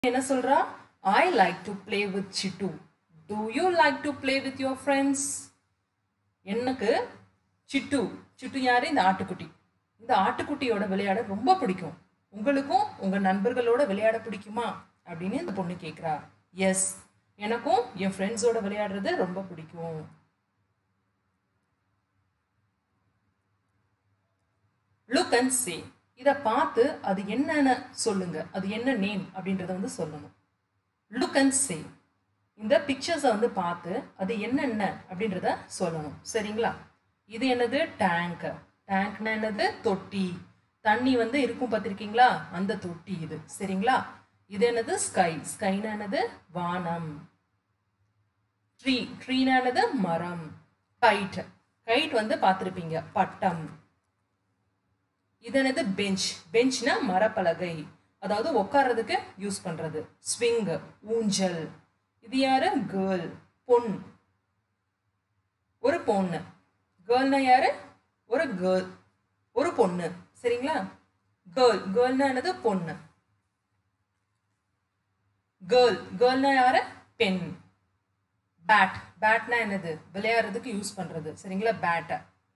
என்ன சொல்றா I like to play with Chittu to you like to play with your friends எனக்கு சிட்டு சிட்டு யாரு இந்த ஆட்டுக்குட்டி இந்த ஆட்டுக்குட்டியோட விளையாட ரொம்ப பிடிக்கும் உங்களுக்கும் உங்க நண்பர்களோட விளையாட பிடிக்குமா அப்படின்னு இந்த பொண்ணு கேட்குறா எஸ் எனக்கும் என் ஃப்ரெண்ட்ஸோட விளையாடுறது ரொம்ப பிடிக்கும் லுக் அண்ட் சே இதை பார்த்து அது என்னன்னு சொல்லுங்க அது என்ன நேம் அப்படின்றத வந்து சொல்லணும் லுக் அண்ட் சே இந்த பிக்சர்ஸை வந்து பார்த்து அது என்னென்ன அப்படின்றத சொல்லணும் சரிங்களா இது என்னது டேங்க் டேங்க்னா என்னது தொட்டி தண்ணி வந்து இருக்கும் பார்த்துருக்கீங்களா அந்த தொட்டி இது சரிங்களா இது என்னது ஸ்கை ஸ்கைனா என்னது வானம் ட்ரீ ட்ரீனா என்னது மரம் கைட் கைட் வந்து பார்த்துருப்பீங்க பட்டம் இது என்னது பெஞ்ச் பெஞ்ச்னா மரப்பலகை அதாவது உட்கார்றதுக்கு யூஸ் பண்றது ஸ்விங் ஊஞ்சல் இது யாரு கேர்ள் பொன் ஒரு பொண்ணு கேர்ள்னா யாரு ஒரு கேர்ள் ஒரு பொண்ணு சரிங்களா கேர்ள் கேர்ள்னா என்னது பொண்ணு கேர்ள் கேர்ள்னா யாரு பெண் பேட் பேட்னா என்னது விளையாடுறதுக்கு யூஸ் பண்றது சரிங்களா பேட்டை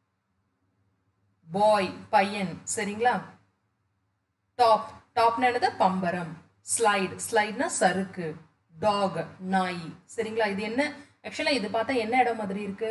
பாய் பையன் சரிங்களா டாப் டாப்னா என்னது பம்பரம் ஸ்லைடு ஸ்லைட்னா சறுக்கு டாக் நாய் சரிங்களா இது என்ன ஆக்சுவலா இது பார்த்தா என்ன இடம் மாதிரி இருக்கு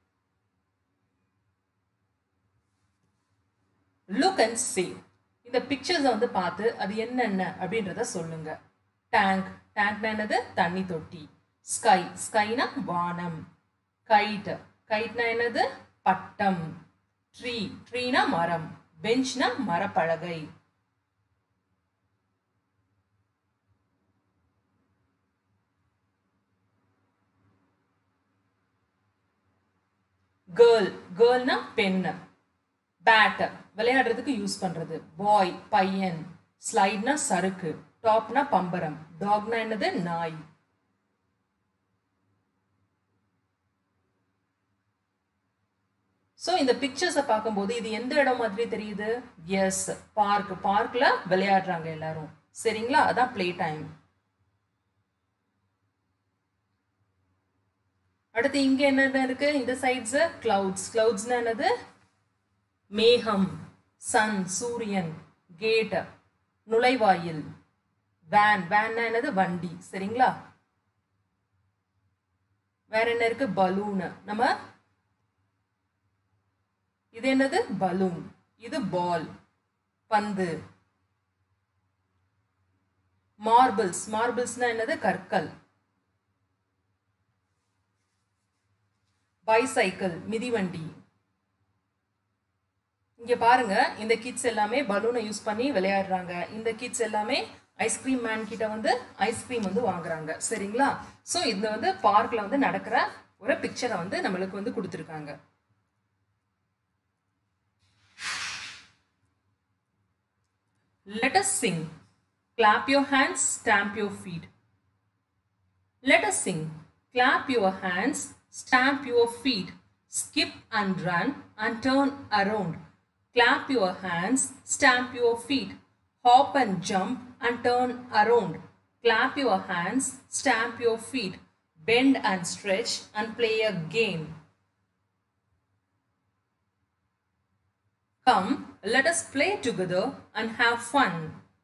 லுக் அண்ட் சே இந்த பிக்சர்ஸை வந்து பார்த்து அது என்னென்ன அப்படின்றத சொல்லுங்க டேங்க் டேங்க்னா என்னது தண்ணி தொட்டி ஸ்கை ஸ்கைனா வானம் கைட் கைட்னா என்னது பட்டம் ட்ரீ ட்ரீனா மரம் பெஞ்ச்னா மரப்பலகை கேர்ள் கேர்ள்னா பெண்ணு பேட் விளையாடுறதுக்கு யூஸ் பண்றது பாய் பையன் ஸ்லைட்னா சறுக்கு டாப்னா பம்பரம் டாக்னா என்னது நாய் ஸோ இந்த பிக்சர்ஸை பார்க்கும்போது இது எந்த இடம் மாதிரி தெரியுது எஸ் பார்க் பார்க்ல விளையாடுறாங்க எல்லாரும் சரிங்களா அதான் ப்ளே டைம் அடுத்து இங்க என்ன இருக்கு இந்த சைட்ஸ் கிளவுட்ஸ் கிளவுட்ஸ்னா என்னது மேகம் சன் சூரியன் கேட் நுழைவாயில் வேன் வேன்னா என்னது வண்டி சரிங்களா வேற என்ன இருக்கு பலூன் நம்ம இது என்னது பலூன் இது பால் பந்து மார்பிள்ஸ் மார்பிள்ஸ்னா என்னது கற்கள் பைசைக்கிள் மிதிவண்டி இங்க பாருங்க இந்த கிட்ஸ் எல்லாமே பலூனை யூஸ் பண்ணி விளையாடுறாங்க இந்த கிட்ஸ் எல்லாமே ஐஸ்கிரீம் மேன் கிட்ட வந்து ஐஸ்கிரீம் வந்து வாங்குறாங்க சரிங்களா ஸோ இது வந்து பார்க்ல வந்து நடக்கிற ஒரு பிக்சரை வந்து நம்மளுக்கு வந்து கொடுத்துருக்காங்க Let us sing. Clap your hands, stamp your feet. Let us sing. Clap your hands, stamp your feet. Skip and run and turn around. Clap your hands, stamp your feet. Hop and jump and turn around. Clap your hands, stamp your feet. Bend and stretch and play a game. Come, let us play together and have fun.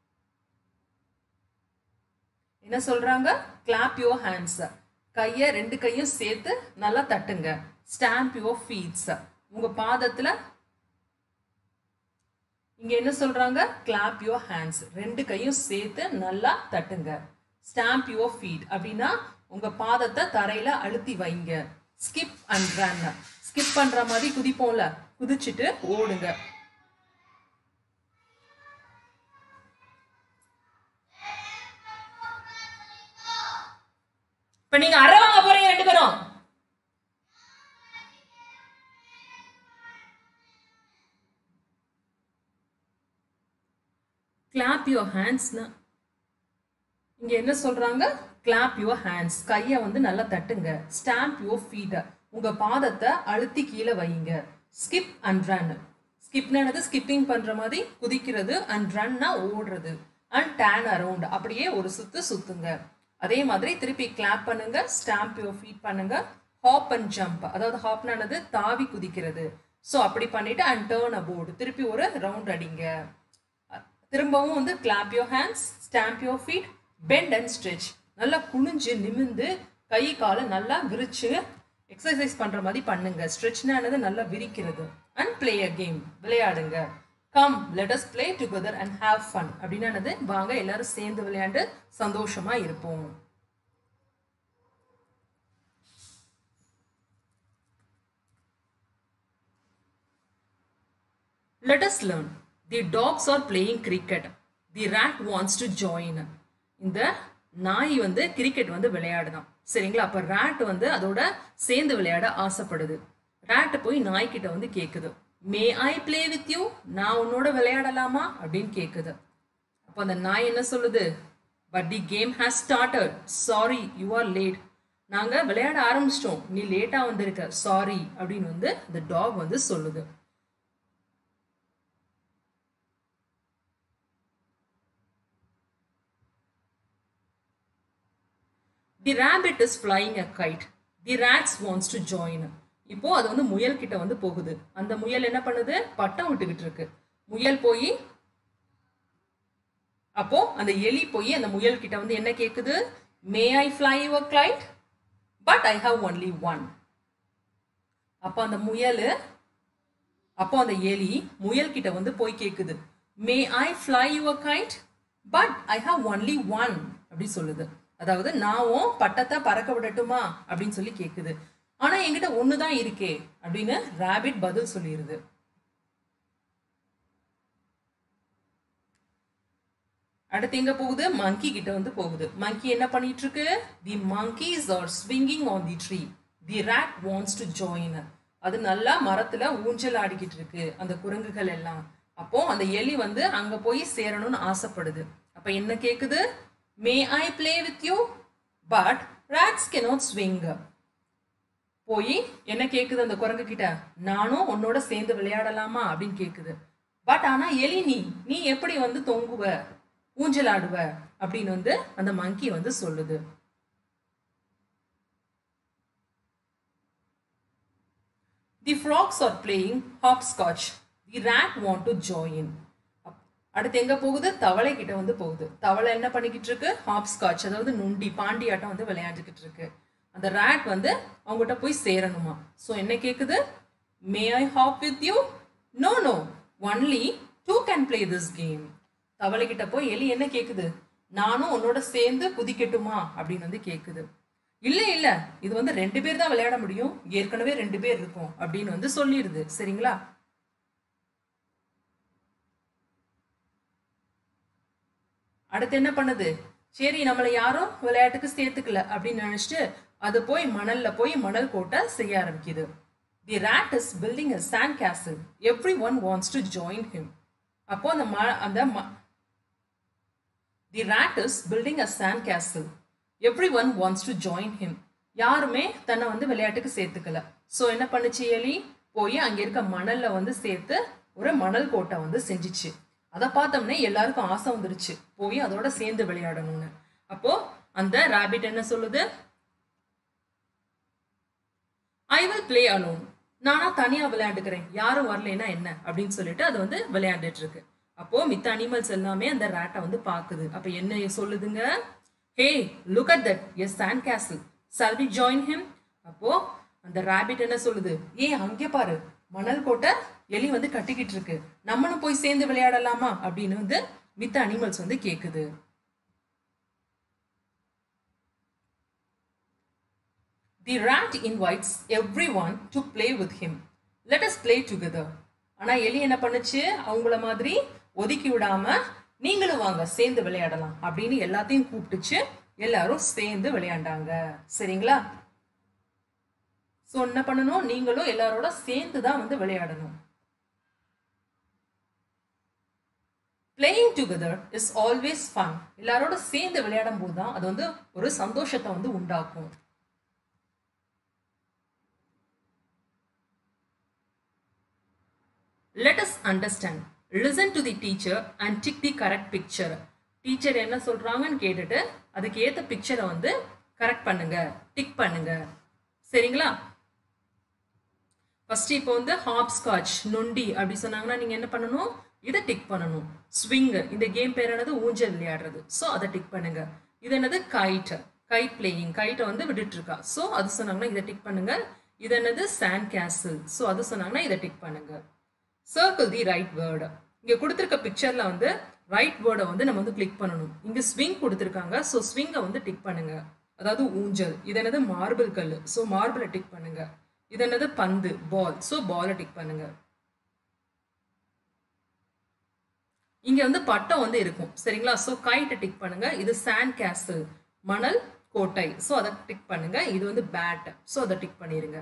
என்ன சொல்றாங்க clap your hands கையை ரெண்டு கையும் சேர்த்து நல்லா தட்டுங்க stamp your feeds உங்க பாதத்துல இங்க என்ன சொல்றாங்க கிளாப் யுவர் ஹேண்ட்ஸ் ரெண்டு கையும் சேர்த்து நல்லா தட்டுங்க ஸ்டாம்ப் யுவர் ஃபீட் அப்படின்னா உங்க பாதத்தை தரையில அழுத்தி வைங்க ஸ்கிப் அண்ட் ரன் ஸ்கிப் பண்ற மாதிரி குதிப்போம்ல குதிச்சுட்டு ஓடுங்க இப்ப நீங்க அரை வாங்க போறீங்க ரெண்டு பேரும் கிளாப் யுவர் ஹேண்ட்ஸ்னா இங்க என்ன சொல்றாங்க கிளாப் யுவர் ஹேண்ட்ஸ் கையை வந்து நல்லா தட்டுங்க ஸ்டாம்ப் யுவர் ஃபீட் உங்க பாதத்தை அழுத்தி கீழே வைங்க ஸ்கிப் அண்ட் ரன் ஸ்கிப்னா என்னது ஸ்கிப்பிங் பண்ற மாதிரி குதிக்கிறது அண்ட் ரன்னா ஓடுறது அண்ட் டேன் அரவுண்ட் அப்படியே ஒரு சுத்து சுத்துங்க அதே மாதிரி திருப்பி கிளாப் பண்ணுங்க ஸ்டாம்ப் யோர் ஃபீட் பண்ணுங்க ஹாப் அண்ட் ஜம்ப் அதாவது ஹாப்னானது தாவி குதிக்கிறது ஸோ அப்படி பண்ணிட்டு அண்ட் டேர்ன் அபோர்டு திருப்பி ஒரு ரவுண்ட் அடிங்க திரும்பவும் வந்து clap your hands stamp your feet bend and stretch நல்லா குனிஞ்சு நிமிந்து கை காலை நல்லா விரிச்சு எக்ஸசைஸ் பண்ற மாதிரி பண்ணுங்க ஸ்ட்ரெச்னானது நல்லா விரிக்கிறது அண்ட் பிளே அ கேம் விளையாடுங்க come let us play together and have fun அப்படின்னானது வாங்க எல்லாரும் சேர்ந்து விளையாண்டு சந்தோஷமா இருப்போம் Let us learn. The dogs are playing cricket. The rat wants to join. இந்த நாய் வந்து கிரிக்கெட் வந்து விளையாடுதான் சரிங்களா அப்ப ரேட் வந்து அதோட சேர்ந்து விளையாட ஆசைப்படுது ரேட் போய் நாய்கிட்ட வந்து கேக்குது may I play with you நான் உன்னோட விளையாடலாமா அப்படின்னு கேக்குது அப்போ அந்த நாய் என்ன சொல்லுது but the game has started sorry you are late நாங்க விளையாட ஆரம்பிச்சிட்டோம் நீ லேட்டா வந்திருக்க சாரி அப்படின்னு வந்து அந்த டாக் வந்து சொல்லுது the rabbit is flying a kite the rats wants to join இப்போ அது வந்து முயல் கிட்ட வந்து போகுது அந்த முயல் என்ன பண்ணுது பட்டம் விட்டுக்கிட்டு இருக்கு முயல் போய் அப்போ அந்த எலி போய் அந்த முயல் கிட்ட வந்து என்ன கேக்குது may I fly your kite but I have only one அப்போ அந்த முயல் அப்போ அந்த எலி முயல் கிட்ட வந்து போய் கேக்குது may I fly your kite but I have only one அப்படி சொல்லுது அதாவது நாவும் பட்டத்தை பறக்க விடட்டுமா அப்படின்னு சொல்லி கேக்குது ஆனா என்கிட்ட ஒண்ணுதான் இருக்கே அப்படின்னு ராபிட் பதில் சொல்லிடுது அடுத்து எங்க போகுது மங்கி கிட்ட வந்து போகுது மங்கி என்ன பண்ணிட்டு இருக்கு the monkeys are swinging on the tree the rat wants to join அது நல்லா மரத்துல ஊஞ்சல் ஆடிக்கிட்டு இருக்கு அந்த குரங்குகள் எல்லாம் அப்போ அந்த எலி வந்து அங்க போய் சேரணும்னு ஆசைப்படுது அப்ப என்ன கேக்குது may I play with you but rats cannot swing போய் என்ன கேக்குது அந்த குரங்கு கிட்ட நானும் உன்னோட சேர்ந்து விளையாடலாமா அப்படின்னு கேக்குது பட் ஆனா எலி நீ நீ எப்படி வந்து தொங்குவ ஊஞ்சல் ஆடுவ அப்படின்னு வந்து அந்த மங்கி வந்து சொல்லுது the frogs are playing hopscotch the rat want to join அடுத்து எங்க போகுது தவளை கிட்ட வந்து போகுது தவளை என்ன பண்ணிக்கிட்டு இருக்கு ஹாப்ஸ்காட்ச் அதாவது நுண்டி பாண்டி ஆட்டம் வந்து விளையாண்டுக்கிட்டு இருக்கு அந்த ரேட் வந்து அவங்ககிட்ட போய் சேரணுமா ஸோ என்ன கேக்குது may I hop with you no no only two can play this game தவளை கிட்ட போய் எலி என்ன கேக்குது நானும் உன்னோட சேர்ந்து குதிக்கட்டுமா அப்படின்னு வந்து கேக்குது இல்ல இல்ல இது வந்து ரெண்டு பேர் தான் விளையாட முடியும் ஏற்கனவே ரெண்டு பேர் இருக்கும் அப்படின்னு வந்து சொல்லிடுது சரிங்களா அடுத்து என்ன பண்ணுது சரி நம்மளை யாரும் விளையாட்டுக்கு சேர்த்துக்கல அப்படின்னு நினைச்சிட்டு அது போய் மணல்ல போய் மணல் கோட்டை செய்ய ஆரம்பிக்குது the rat is building a sand castle everyone wants to join him அப்போ அந்த ம அந்த the rat is building a sand castle everyone wants to join him யாருமே தன்னை வந்து விளையாட்டுக்கு சேர்த்துக்கல ஸோ என்ன பண்ணுச்சு எலி போய் அங்க இருக்க மணல்ல வந்து சேர்த்து ஒரு மணல் கோட்டை வந்து செஞ்சுச்சு அதை பார்த்தோம்னே எல்லாருக்கும் ஆசை வந்துருச்சு போய் அதோட சேர்ந்து விளையாடணும்னு அப்போ அந்த ராபிட் என்ன சொல்லுது ஐ வில் பிளே அலோன் நானா தனியா விளையாண்டுக்கிறேன் யாரும் வரலைன்னா என்ன அப்படின்னு சொல்லிட்டு அது வந்து விளையாண்டுட்டு இருக்கு அப்போ மித்த அனிமல்ஸ் எல்லாமே அந்த ரேட்டை வந்து பாக்குது அப்ப என்ன சொல்லுதுங்க hey look at that is sand castle shall we join him அப்போ அந்த ராபிட் என்ன சொல்லுது ஏ அங்கே பாரு மணல் கோட்டை எலி வந்து கட்டிக்கிட்டு இருக்கு நம்மளும் போய் சேர்ந்து விளையாடலாமா அப்படின்னு வந்து மித்த அனிமல்ஸ் வந்து கேக்குது the rat invites everyone to play with him let us play together ஆனா எலி என்ன பண்ணுச்சு அவங்கள மாதிரி ஒதுக்கி விடாம நீங்களும் வாங்க சேர்ந்து விளையாடலாம் அப்படின்னு எல்லாத்தையும் கூப்பிட்டுச்சு எல்லாரும் சேர்ந்து விளையாண்டாங்க சரிங்களா ஸோ என்ன பண்ணணும் நீங்களும் எல்லாரோட சேர்ந்து தான் வந்து விளையாடணும் playing together is always fun எல்லாரோட சேர்ந்து விளையாடும் போது தான் அது வந்து ஒரு சந்தோஷத்தை வந்து உண்டாக்கும் Let us understand. Listen to the teacher and tick the correct picture. Teacher என்ன சொல்றாங்கன்னு கேட்டுட்டு அதுக்கு ஏத்த பிக்சரை வந்து கரெக்ட் பண்ணுங்க டிக் பண்ணுங்க சரிங்களா ஃபர்ஸ்ட் இப்போ வந்து ஹாப் ஸ்காட்ச் நொண்டி அப்படி சொன்னாங்கன்னா நீங்க என்ன பண்ணணும் இதை டிக் பண்ணணும் ஸ்விங் இந்த கேம் பேர் என்னது ஊஞ்சல் விளையாடுறது ஸோ அதை டிக் பண்ணுங்க இது என்னது கைட் கைட் பிளேயிங் கைட்டை வந்து விட்டுட்டு இருக்கா ஸோ அது சொன்னாங்கன்னா இதை டிக் பண்ணுங்க இது என்னது சாண்ட் கேசில் ஸோ அது சொன்னாங்கன்னா இதை டிக் பண்ணுங்க சர்க்கிள் தி ரைட் வேர்டு இங்க கொடுத்துருக்க பிக்சர்ல வந்து ரைட் வேர்டை வந்து நம்ம வந்து கிளிக் பண்ணணும் இங்க ஸ்விங் கொடுத்துருக்காங்க ஸோ ஸ்விங்கை வந்து டிக் பண்ணுங்க அதாவது ஊஞ்சல் இது என்னது மார்பிள் கல் ஸோ மார்பிளை டிக் பண்ணுங்க இது என்னது பந்து பால் ஸோ பாலை டிக் பண்ணுங்க இங்க வந்து பட்டம் வந்து இருக்கும் சரிங்களா ஸோ கைட்டை டிக் பண்ணுங்க இது சாண்ட் கேசல் மணல் கோட்டை ஸோ அதை டிக் பண்ணுங்க இது வந்து பேட் ஸோ அதை டிக் பண்ணிருங்க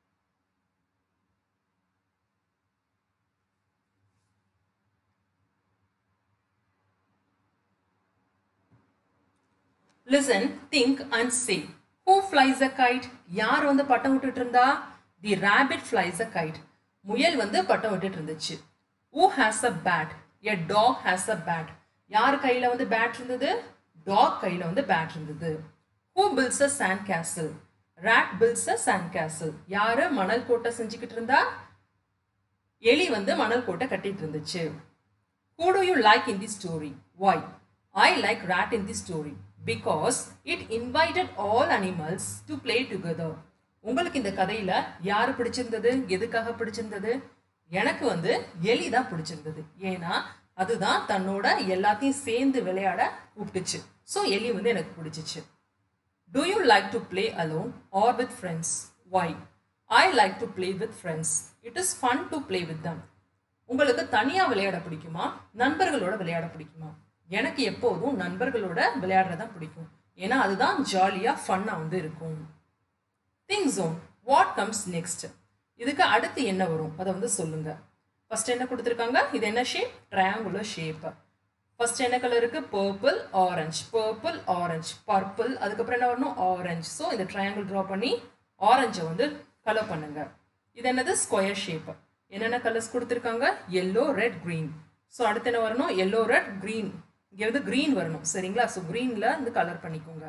listen think and say who flies a kite யார் வந்து பட்டம் விட்டுட்டு இருந்தா the rabbit flies a kite முயல் வந்து பட்டம் விட்டுட்டு இருந்துச்சு who has a bat a dog has a bat யார் கையில வந்து பேட் இருந்தது டாக் கையில வந்து பேட் இருந்தது who builds a sand castle rat builds a sand castle யாரு மணல் கோட்டை செஞ்சுக்கிட்டு இருந்தா எலி வந்து மணல் கோட்டை கட்டிட்டு இருந்துச்சு Who do you like in this story? Why? I like rat in this story because it invited all animals to play together. உங்களுக்கு இந்த கதையில யாரு பிடிச்சிருந்தது எதுக்காக பிடிச்சிருந்தது எனக்கு வந்து எலி தான் பிடிச்சிருந்தது ஏன்னா அதுதான் தன்னோட எல்லாத்தையும் சேர்ந்து விளையாட கூப்பிட்டுச்சு ஸோ எலி வந்து எனக்கு பிடிச்சிச்சு Do you like to play alone or with friends? Why? I like to play with friends. It is fun to play with them. உங்களுக்கு தனியா விளையாட பிடிக்குமா நண்பர்களோட விளையாட பிடிக்குமா எனக்கு எப்போதும் நண்பர்களோட விளையாடுறது தான் பிடிக்கும் ஏன்னா அதுதான் ஜாலியா ஃபன்னா வந்து இருக்கும் think zone what comes next இதுக்கு அடுத்து என்ன வரும் அதை வந்து சொல்லுங்க ஃபர்ஸ்ட் என்ன கொடுத்துருக்காங்க இது என்ன ஷேப் ட்ரையாங்குலர் ஷேப் ஃபர்ஸ்ட் என்ன கலர் இருக்கு purple orange purple orange purple அதுக்கப்புறம் என்ன வரணும் ஆரஞ்சு ஸோ இந்த ட்ரையாங்கிள் ட்ரா பண்ணி ஆரஞ்சை வந்து கலர் பண்ணுங்க இது என்னது ஸ்கொயர் ஷேப் என்னென்ன கலர்ஸ் கொடுத்துருக்காங்க எல்லோ ரெட் green ஸோ அடுத்து என்ன வரணும் எல்லோ ரெட் green இங்கே வந்து green வரணும் சரிங்களா ஸோ க்ரீனில் வந்து கலர் பண்ணிக்கோங்க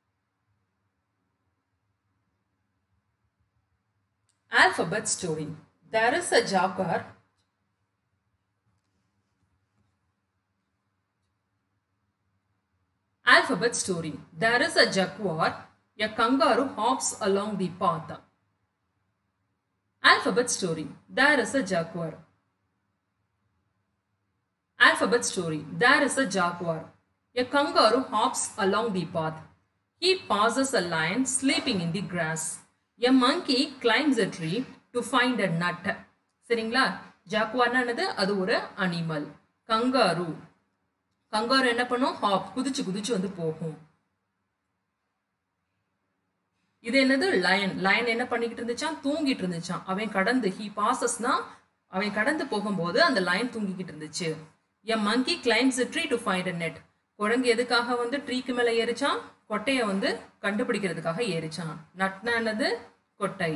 alphabet story there is a jaguar alphabet story there is a jaguar a kangaroo hops along the path alphabet story there is a jaguar alphabet story there is a jaguar a kangaroo hops along the path he passes a lion sleeping in the grass a monkey climbs a tree to find a nut சரிங்களா ஜாக்குவார்னானது அது ஒரு animal kangaroo kangaroo என்ன பண்ணும் hop குதிச்சு குதிச்சு வந்து போகும் இது என்னது லயன் லயன் என்ன பண்ணிக்கிட்டு இருந்துச்சான் தூங்கிட்டு இருந்துச்சான் அவன் கடந்து ஹி பாசஸ்னா அவன் கடந்து போகும்போது அந்த லயன் தூங்கிக்கிட்டு இருந்துச்சு a monkey climbs tree to find a nut குரங்கு எதுக்காக வந்து ட்ரீக்கு மேலே ஏறிச்சான் கொட்டையை வந்து கண்டுபிடிக்கிறதுக்காக ஏறிச்சான் நட்னா என்னது கொட்டை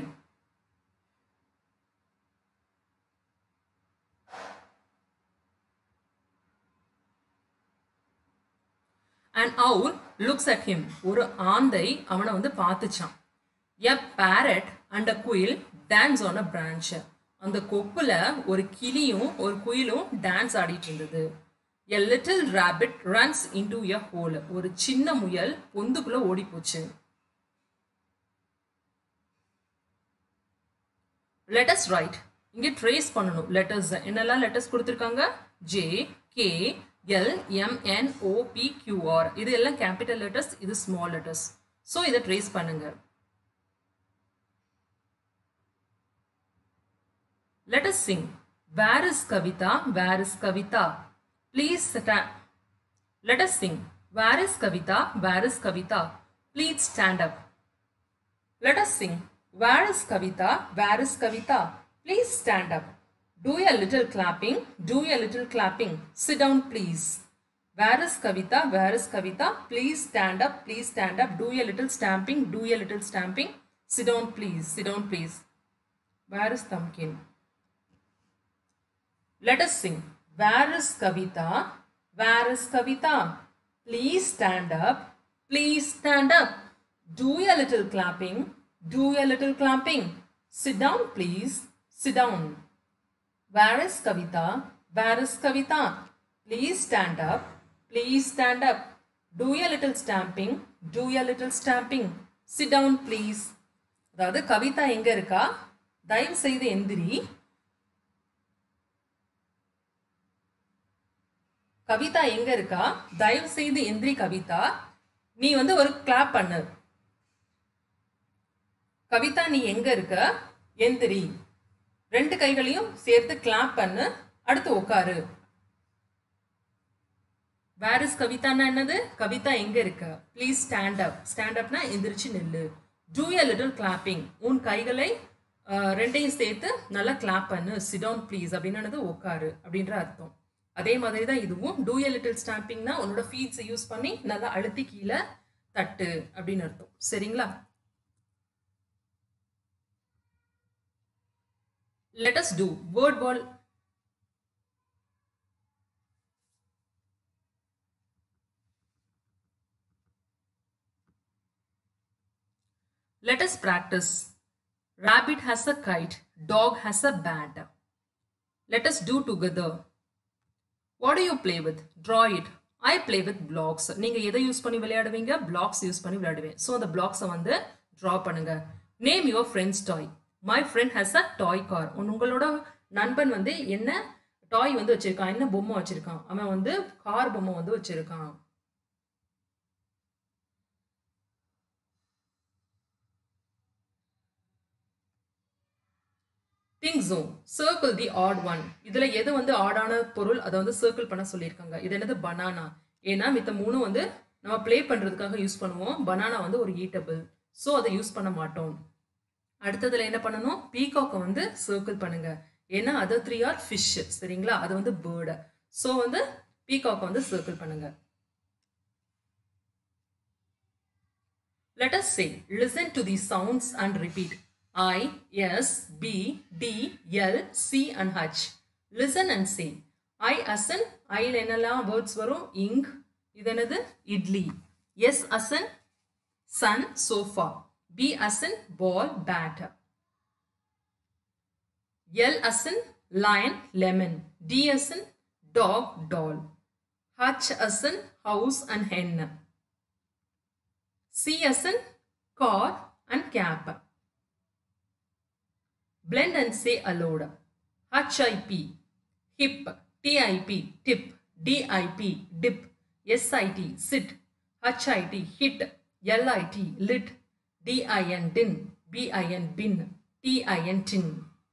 and owl looks at him ஒரு ஆந்தை அவனை வந்து பார்த்துச்சான் எ பேரட் அண்ட் அ குயில் டான்ஸ் ஆன் அ பிரான்ச் அந்த கொப்புல ஒரு கிளியும் ஒரு குயிலும் டான்ஸ் ஆடிட்டு இருந்தது a little rabbit runs into a hole ஒரு சின்ன முயல் பொந்துக்குள்ள ஓடி போச்சு லெட்டஸ் ரைட் இங்க ட்ரேஸ் பண்ணணும் லெட்டர்ஸ் என்னெல்லாம் லெட்டர்ஸ் கொடுத்துருக்காங்க J K L M N O P Q R இது எல்லாம் கேபிட்டல் லெட்டர்ஸ் இது ஸ்மால் லெட்டர்ஸ் ஸோ இதை ட்ரேஸ் பண்ணுங்க Let us sing. Where is Kavita? Where is Kavita? Please sta- Let us sing. Where is Kavita? Where is Kavita? Please stand up. Let us sing. Where is Kavita? Where is Kavita? Please stand up. Do a little clapping. Do a little clapping. Sit down, please. Where is Kavita? Where is Kavita? Please stand up. Please stand up. Do a little stamping. Do a little stamping. Sit down, please. Sit down, please. Where is Thumbkin? Let us sing. Where is Kavita? Where is Kavita? Please stand up please stand up do a little clapping do a little clapping sit down please sit down where is kavita where is kavita please stand up please stand up do a little stamping do a little stamping sit down please அதாவது கவிதா எங்க இருக்கா தயவு செய்து எந்திரி கவிதா எங்க இருக்கா தயவு செய்து எந்திரி கவிதா நீ வந்து ஒரு கிளாப் பண்ணு கவிதா நீ எங்க இருக்க எந்திரி ரெண்டு கைகளையும் சேர்த்து கிளாப் பண்ணு அடுத்து உட்காரு வேர் இஸ் கவிதானா என்னது கவிதா எங்க இருக்க ப்ளீஸ் ஸ்டாண்ட் அப் ஸ்டாண்ட் அப்னா எந்திரிச்சு நில்லு டூ எ லிட்டில் கிளாப்பிங் உன் கைகளை அஹ், ரெண்டையும் சேர்த்து நல்லா கிளாப் பண்ணு சிடவுன் ப்ளீஸ் அப்படின்னு உட்காரு அப்படின்ற அர்த்தம் அதே மாதிரி தான் இதுவும் டூ எ லிட்டில் ஸ்டாம்பிங்னா உன்னோட ஃபீட்ஸை யூஸ் பண்ணி நல்லா அழுத்தி கீழே தட்டு அப்படின்னு அர்த்தம் சரிங்களா let us do word ball let us practice rabbit has a kite dog has a bat let us do together what do you play with draw it i play with blocks நீங்க எதை use பண்ணி விளையாடுவீங்க blocks use பண்ணி விளையாடுவேன் so அந்த பிளாக்ஸை வந்து draw பண்ணுங்க name your friend's toy my friend has a toy car உங்களோட நண்பன் வந்து என்ன டாய் வந்து வச்சிருக்கான் என்ன பொம்மை வச்சிருக்கான் அவன் வந்து கார் பொம்மை வந்து வச்சிருக்கான் think zone circle the odd one இதுல எது வந்து ஆடான பொருள் அதை வந்து சர்க்கிள் பண்ண சொல்லியிருக்காங்க இது என்னது பனானா ஏன்னா மித்த மூணும் வந்து நம்ம ப்ளே பண்றதுக்காக யூஸ் பண்ணுவோம் பனானா வந்து ஒரு ஈட்டபிள் ஸோ அதை யூஸ் பண்ண மாட்டோம் அடுத்ததுல என்ன பண்ணணும் பீகாக்கை வந்து சர்க்கிள் பண்ணுங்க ஏன்னா அது த்ரீ ஆர் ஃபிஷ் சரிங்களா அது வந்து பேர்டு ஸோ வந்து பீகாக்கை வந்து சர்க்கிள் பண்ணுங்க Let us say, listen to these sounds and repeat. I, S, B, D, L, C and H. Listen and say. I as in, I என்னெல்லாம் வேர்ட்ஸ் வரும் ink இது என்னது idli S as in sun sofa B as in ball bat L as in lion lemon D as in dog doll H as in house and hen C as in car and cap. Blend and say aloud. HIP, hip, TIP, tip, DIP, dip, SIT, sit, HIT, hit, LIT, lit, DIN, din, BIN, bin, TIN, tin.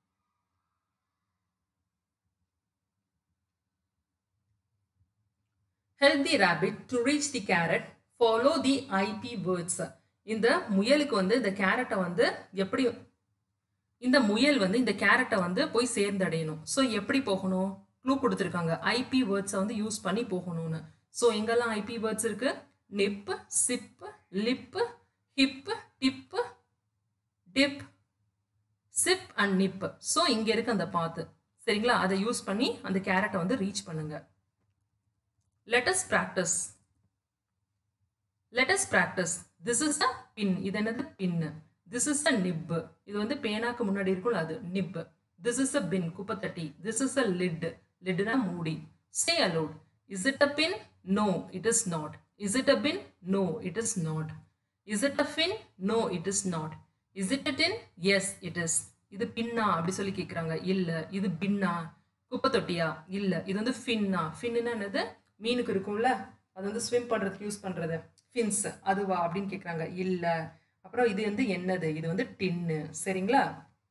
Help the rabbit to reach the carrot. Follow the IP words. இந்த முயலுக்கு வந்து இந்த கேரட்டை வந்து எப்படி இந்த முயல் வந்து இந்த கேரட்டை வந்து போய் சேர்ந்தடையணும் ஸோ எப்படி போகணும் க்ளூ கொடுத்துருக்காங்க ஐபி வேர்ட்ஸை வந்து யூஸ் பண்ணி போகணும்னு ஸோ எங்கெல்லாம் ஐபி வேர்ட்ஸ் இருக்கு nip sip lip hip tip dip sip and nip so இங்கே இருக்கு அந்த பாத்து சரிங்களா அதை யூஸ் பண்ணி அந்த கேரட்டை வந்து ரீச் பண்ணுங்க let's practise let's practise this is a pin இது என்னது பின் திஸ் இஸ் அ நிப் இது வந்து பேனாக்கு முன்னாடி இருக்கும்ல அது nib this is a pin குப்பத்தட்டி திஸ் இஸ் அ லிட் லிட்னா மூடி say aloud is it a pin no it is not is it a pin no it is not is it a fin no it is not is it a tin yes it is இது பின்னா அப்படி சொல்லி கேட்குறாங்க இல்ல இது பின்னா குப்பை தொட்டியா இல்ல இது வந்து ஃபின்னா ஃபின்னா என்னது மீனுக்கு இருக்கும்ல அது வந்து ஸ்விம் பண்றதுக்கு யூஸ் பண்றது ஃபின்ஸ் அதுவா அப்படின்னு கேட்குறாங்க இல்ல அப்புறம் இது வந்து என்னது இது வந்து டின்னு சரிங்களா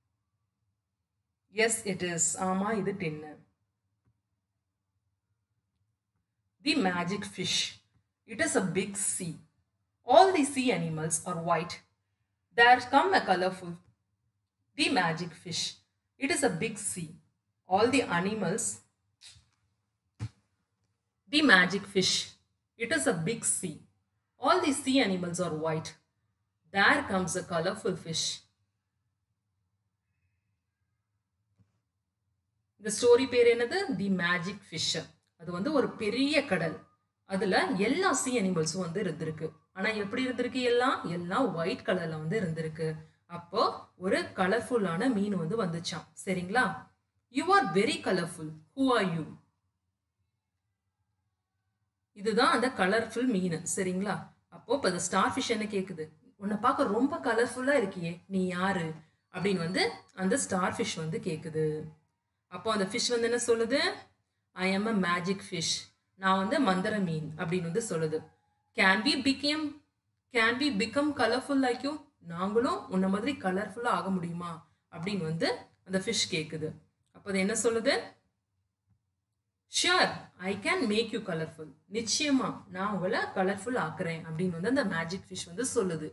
எஸ் இட் இஸ் ஆமா இது tin the magic fish it is a big sea all the sea animals are white there come a colorful the magic fish it is a big sea all the animals the magic fish it is a big sea all the sea animals are white there comes a colorful fish இந்த story பேர் என்னது தி magic fish அது வந்து ஒரு பெரிய கடல் அதுல எல்லா சி அனிமல்ஸும் வந்து இருந்திருக்கு ஆனா எப்படி இருந்திருக்கு எல்லாம் எல்லாம் ஒயிட் கலர்ல வந்து இருந்திருக்கு அப்போ ஒரு கலர்ஃபுல்லான மீன் வந்து வந்துச்சாம் சரிங்களா you are very colourful who are you இதுதான் அந்த கலர்ஃபுல் மீன் சரிங்களா அப்போ இப்போ இந்த ஸ்டார் ஃபிஷ் என்ன கேக்குது உன்னை பார்க்க ரொம்ப கலர்ஃபுல்லா இருக்கியே நீ யாரு அப்படின்னு வந்து அந்த ஸ்டார் ஃபிஷ் வந்து கேக்குது அப்போ அந்த ஃபிஷ் வந்து என்ன சொல்லுது I am a magic fish நான் வந்து மந்திர மீன் அப்படின்னு வந்து சொல்லுது can be become can be become colourful like you நாங்களும் உன்ன மாதிரி கலர்ஃபுல்லாக ஆக முடியுமா அப்படின்னு வந்து அந்த ஃபிஷ் கேட்குது அப்போ அது என்ன சொல்லுது sure I can make you colourful நிச்சயமா நான் உங்களை கலர்ஃபுல் ஆக்குறேன் அப்படின்னு வந்து அந்த மேஜிக் ஃபிஷ் வந்து சொல்லுது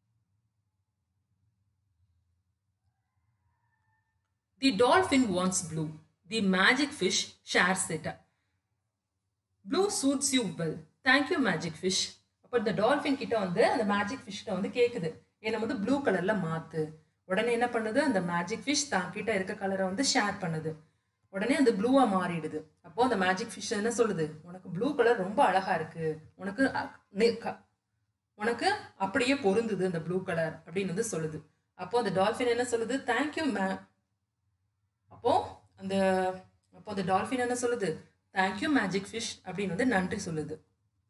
the dolphin wants blue the magic fish shares it blue suits you well thank you magic fish அப்போ இந்த டால்ஃபின் கிட்ட வந்து அந்த மேஜிக் ஃபிஷ்கிட்ட வந்து கேட்குது என்னை வந்து ப்ளூ கலர்ல மாத்து உடனே என்ன பண்ணுது அந்த மேஜிக் ஃபிஷ் தான் கிட்ட இருக்க கலரை வந்து ஷேர் பண்ணுது உடனே அந்த ப்ளூவா மாறிடுது அப்போ அந்த மேஜிக் ஃபிஷ் என்ன சொல்லுது உனக்கு ப்ளூ கலர் ரொம்ப அழகா இருக்கு உனக்கு அ- நி- க- உனக்கு அப்படியே பொருந்துது அந்த ப்ளூ கலர் அப்படின்னு வந்து சொல்லுது அப்போ அந்த டால்ஃபின் என்ன சொல்லுது தேங்க்யூ மே அப்போ அந்த அப்போ அந்த டால்ஃபின் என்ன சொல்லுது தேங்க்யூ மேஜிக் ஃபிஷ் அப்படின்னு வந்து நன்றி சொல்லுது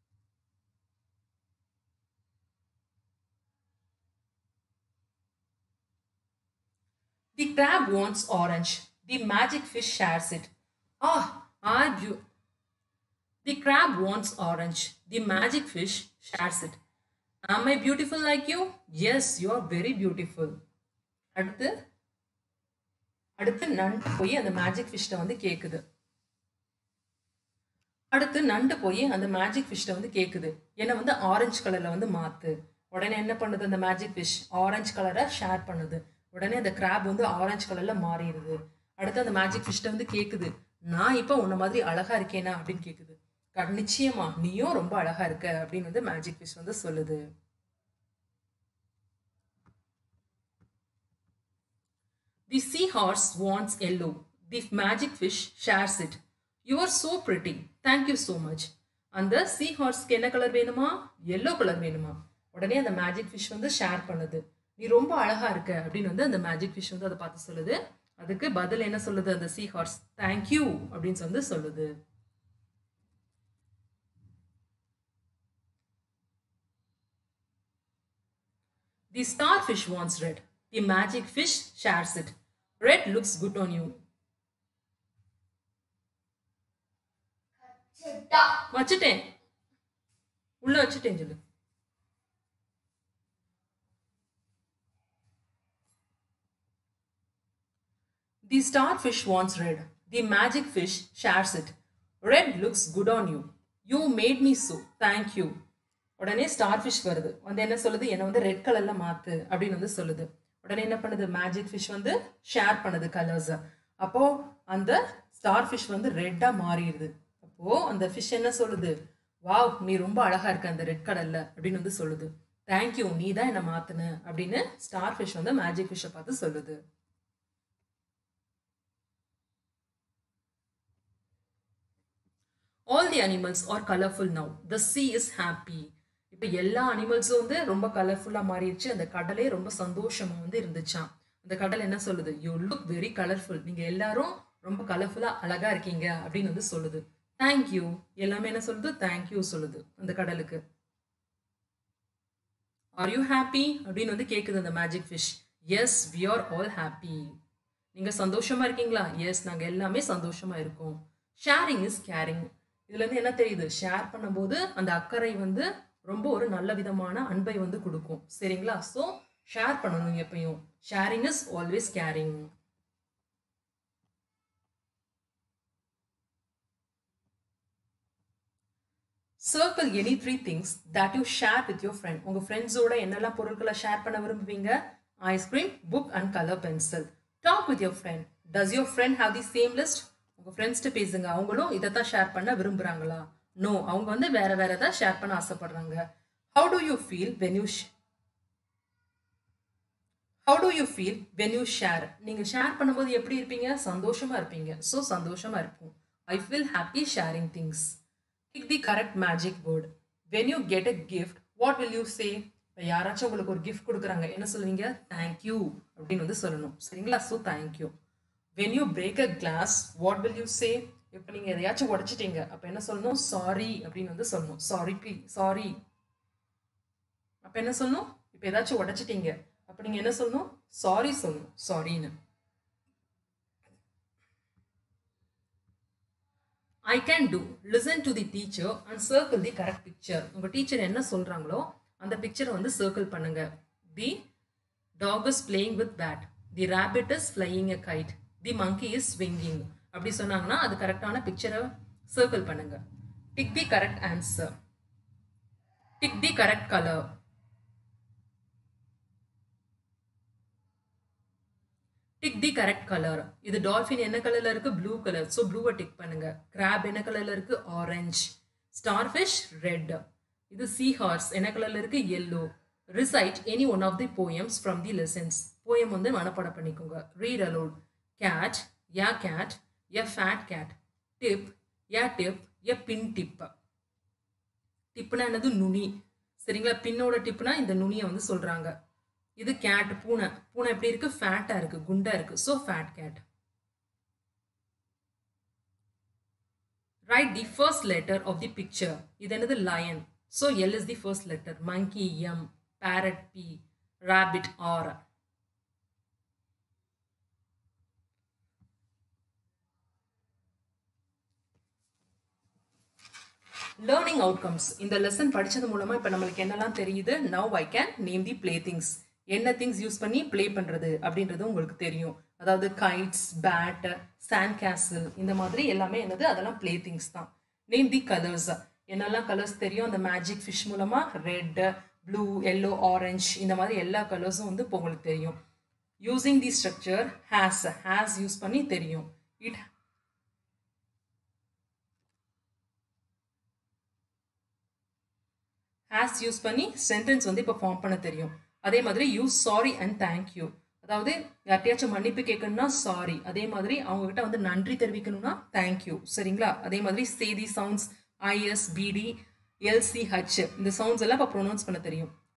the crab wants orange the magic fish shares it ah ah பியூ the crab wants orange the magic fish shares it am i beautiful like you yes you are very beautiful அடுத்து அடுத்து நண்டு போய் அந்த மேஜிக் ஃபிஷ்ட வந்து கேக்குது அடுத்து நண்டு போய் அந்த மேஜிக் ஃபிஷ்ட வந்து கேக்குது என்ன வந்து ஆரஞ்சு கலர்ல வந்து மாத்து உடனே என்ன பண்ணுது அந்த மேஜிக் ஃபிஷ் ஆரஞ்சு கலரை ஷேர் பண்ணுது உடனே அந்த கிராப் வந்து ஆரஞ்சு கலர்ல மாறிடுது அடுத்து அந்த மேஜிக் ஃபிஷ்ட வந்து கேக்குது நான் இப்போ உன்ன மாதிரி அழகா இருக்கேனா அப்படின்னு கேக்குது "க- நிச்சயமா நீயும் ரொம்ப அழகா இருக்க அப்படின்னு வந்து மேஜிக் ஃபிஷ் வந்து சொல்லுது The seahorse wants yellow. The magic fish shares it. You are so pretty. Thank you so much. அந்த சீ ஹார்ஸ்க்கு என்ன கலர் வேணுமா எல்லோ கலர் வேணுமா உடனே அந்த மேஜிக் ஃபிஷ் வந்து ஷேர் பண்ணுது நீ ரொம்ப அழகா இருக்க அப்படின்னு வந்து அந்த மேஜிக் ஃபிஷ் வந்து அதை பார்த்து சொல்லுது அதுக்கு பதில் என்ன சொல்லுது அந்த சீ ஹார்ஸ் தேங்க்யூ அப்படின்னு வந்து சொல்லுது The starfish wants red. The magic fish shares it. Red looks good on you. வச்சுட்டேன் உள்ள வச்சுட்டேன் சொல்லு The starfish wants red. The magic fish shares it. Red looks good on you. You made me so. Thank you. உடனே starfish வருது வந்து என்ன சொல்லுது என்னை வந்து ரெட் கலர்ல மாத்து அப்படின்னு வந்து சொல்லுது உடனே என்ன பண்ணுது மேஜிக் ஃபிஷ் வந்து ஷேர் பண்ணுது கலர்ஸ் அப்போ அந்த ஸ்டார் ஃபிஷ் வந்து ரெட்டா மாறிடுது அப்போ அந்த ஃபிஷ் என்ன சொல்லுது வாவ் நீ ரொம்ப அழகா இருக்க அந்த ரெட் கலர்ல அப்படின்னு வந்து சொல்லுது தேங்க்யூ நீ தான் என்னை மாத்துன அப்படின்னு ஸ்டார் ஃபிஷ் வந்து மேஜிக் ஃபிஷ்ஷை பார்த்து சொல்லுது all the animals are colourful now the sea is happy இப்போ எல்லா அனிமல்ஸும் வந்து ரொம்ப கலர்ஃபுல்லாக மாறிடுச்சு அந்த கடலே ரொம்ப சந்தோஷமா வந்து இருந்துச்சாம் அந்த கடல் என்ன சொல்லுது யூ லுக் வெரி கலர்ஃபுல் நீங்க எல்லாரும் ரொம்ப கலர்ஃபுல்லாக அழகா இருக்கீங்க அப்படின்னு வந்து சொல்லுது தேங்க்யூ எல்லாமே என்ன சொல்லுது தேங்க்யூ சொல்லுது அந்த கடலுக்கு ஆர் யூ ஹாப்பி அப்படின்னு வந்து கேட்குது அந்த magic fish yes we are all happy நீங்க சந்தோஷமா இருக்கீங்களா எஸ் நாங்க எல்லாமே சந்தோஷமா இருக்கோம் ஷேரிங் இஸ் கேரிங் இதுல இருந்து என்ன தெரியுது ஷேர் பண்ணும்போது அந்த அக்கறை வந்து ரொம்ப ஒரு நல்ல விதமான அன்பை வந்து கொடுக்கும் சரிங்களா ஸோ ஷேர் பண்ணணும் எப்பயும் sharing is always caring circle any three things that you share with your friend உங்கள் ஃப்ரெண்ட்ஸோட என்னெல்லாம் பொருட்களை ஷேர் பண்ண விரும்புவீங்க ice cream book and colour pencil talk with your friend does your friend have the same list உங்கள் ஃப்ரெண்ட்ஸ்ட்டு பேசுங்க அவங்களும் இதை தான் ஷேர் பண்ண விரும்புகிறாங்களா நோ அவங்க வந்து வேற வேற தான் ஷேர் பண்ண ஆசைப்படுறாங்க how do you feel when you how do you feel when you share நீங்கள் ஷேர் பண்ணும்போது எப்படி இருப்பீங்க சந்தோஷமா இருப்பீங்க ஸோ சந்தோஷமா இருக்கும் I feel happy sharing things Pick the correct magic word. When you get a gift, what will you say? இப்போ யாராச்சும் உங்களுக்கு ஒரு gift கொடுக்குறாங்க என்ன சொல்லுவீங்க தேங்க்யூ அப்படின்னு வந்து சொல்லணும் சரிங்களா so thank you when you break a glass what will you say இப்போ நீங்கள் எதையாச்சும் உடச்சிட்டீங்க அப்போ என்ன சொல்லணும் சாரி அப்படின்னு வந்து சொல்லணும் சாரி ப்ளீ சாரி அப்போ என்ன சொல்லணும் இப்போ ஏதாச்சும் உடச்சிட்டீங்க அப்போ நீங்கள் என்ன சொல்லணும் சாரி சொல்லணும் சாரின்னு I can do listen to the teacher and circle the correct picture உங்கள் டீச்சர் என்ன சொல்கிறாங்களோ அந்த பிக்சரை வந்து சர்க்கிள் பண்ணுங்க the dog is playing with bat the rabbit is flying a kite the monkey is swinging அப்படி சொன்னாங்கன்னா அது கரெக்டான பிக்சரை சர்க்கிள் பண்ணுங்க tick the correct answer tick the correct colour tick the correct colour இது டால்ஃபின் என்ன கலர்ல இருக்கு ப்ளூ கலர் ஸோ ப்ளூவை டிக் பண்ணுங்க கிராப் என்ன கலர்ல இருக்கு ஆரஞ்ச் ஸ்டார்ஃபிஷ் ரெட் இது சீ ஹார்ஸ் என்ன கலர்ல இருக்கு yellow recite any one of the poems from the lessons poem வந்து மனப்பாடம் பண்ணிக்கோங்க ரீட் அலோட் கேட் யா cat a fat cat dip யா டிப் எ பின் டிப் டிப்னா என்னது நுனி சரிங்களா பின்னோட டிப்னா இந்த நுனியை வந்து சொல்றாங்க இது கேட் பூனை பூனை எப்படி இருக்கு ஃபேட்டா இருக்கு குண்டா இருக்கு so fat cat write the first letter of the picture இது என்னது lion so L is the first letter monkey M parrot P rabbit R learning outcomes இந்த லெசன் படிச்சது மூலமா இப்போ நம்மளுக்கு என்னெல்லாம் தெரியுது now I can name the play things என்ன திங்ஸ் யூஸ் பண்ணி ப்ளே பண்ணுறது அப்படின்றது உங்களுக்கு தெரியும் அதாவது கைட்ஸ் பேட் சாண்ட் கேசில் இந்த மாதிரி எல்லாமே என்னது அதெல்லாம் ப்ளே திங்ஸ் தான் நேம் தி கலர்ஸ் என்னெல்லாம் கலர்ஸ் தெரியும் அந்த மேஜிக் ஃபிஷ் மூலமாக ரெட் ப்ளூ எல்லோ ஆரஞ்ச் இந்த மாதிரி எல்லா கலர்ஸும் வந்து இப்போ உங்களுக்கு தெரியும் using the structure has has use பண்ணி தெரியும் இட் ஹேஸ் யூஸ் பண்ணி சென்டென்ஸ் வந்து இப்போ ஃபார்ம் பண்ண தெரியும் அதே மாதிரி யூஸ் சாரி அண்ட் தேங்க்யூ அதாவது யார்ட்டையாச்சும் மன்னிப்பு கேட்கணும்னா சாரி அதே மாதிரி அவங்க கிட்ட வந்து நன்றி தெரிவிக்கணும்னா தேங்க்யூ சரிங்களா அதே மாதிரி சேதி சவுண்ட்ஸ் ஐஎஸ் பிடி எல்சிஹெச் இந்த சவுண்ட்ஸ் எல்லாம் இப்போ ப்ரொனவுன்ஸ் பண்ண தெரியும்